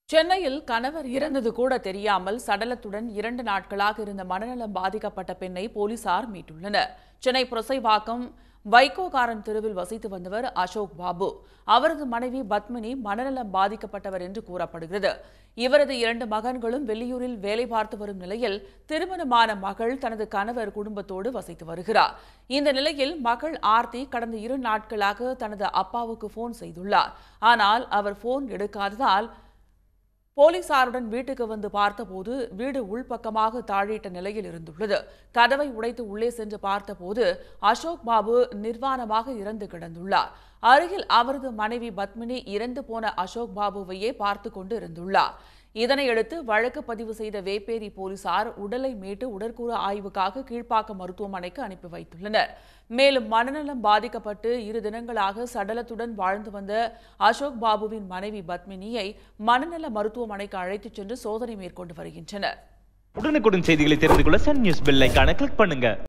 சென்னையில் கணவர் இறந்தது கூட தெரியாமல் சடலத்துடன் இரண்டு நாட்களாக இருந்த மனநலம் பாதிக்கப்பட்ட பெண்ணை போலீசார் மீட்டுள்ளனர் சென்னை புரசைவாக்கம் வைகோகாரன் தெருவில் வசித்து வந்தவர் அசோக் பாபு அவரது மனைவி பத்மினி மனநலம் பாதிக்கப்பட்டவர் என்று கூறப்படுகிறது இவரது இரண்டு மகன்களும் வெளியூரில் வேலை பார்த்து வரும் நிலையில் திருமணமான மகள் தனது கணவர் குடும்பத்தோடு வசித்து வருகிறார் இந்த நிலையில் மகள் ஆர்த்தி கடந்த இரு நாட்களாக தனது அப்பாவுக்கு போன் செய்துள்ளார் ஆனால் அவர் போன் எடுக்காததால் போலீசாருடன் வீட்டுக்கு வந்து பார்த்தபோது வீடு உள்பக்கமாக தாழிட்ட நிலையில் இருந்துள்ளது கதவை உடைத்து உள்ளே சென்று பார்த்தபோது அசோக் பாபு நிர்வாணமாக இறந்து கிடந்துள்ளார் அருகில் அவரது மனைவி பத்மினி இறந்து போன அசோக் பாபுவையே பார்த்து கொண்டு இருந்துள்ளார் இதனையடுத்து வழக்கு பதிவு செய்த வேப்பேரி போலீசார் உடலை மீட்டு உடற்கூறு ஆய்வுக்காக கீழ்ப்பாக்கம் மருத்துவமனைக்கு அனுப்பி வைத்துள்ளனர் மேலும் மனநலம் பாதிக்கப்பட்டு இரு தினங்களாக சடலத்துடன் வாழ்ந்து வந்த அசோக் பாபுவின் மனைவி பத்மினியை மனநல மருத்துவமனைக்கு அழைத்துச் சென்று சோதனை மேற்கொண்டு வருகின்றனர் உடனுக்குடன் செய்திகளை தெரிந்து கொள்ள சன் நியூஸ் பெல் ஐகானை கிளிக் பண்ணுங்க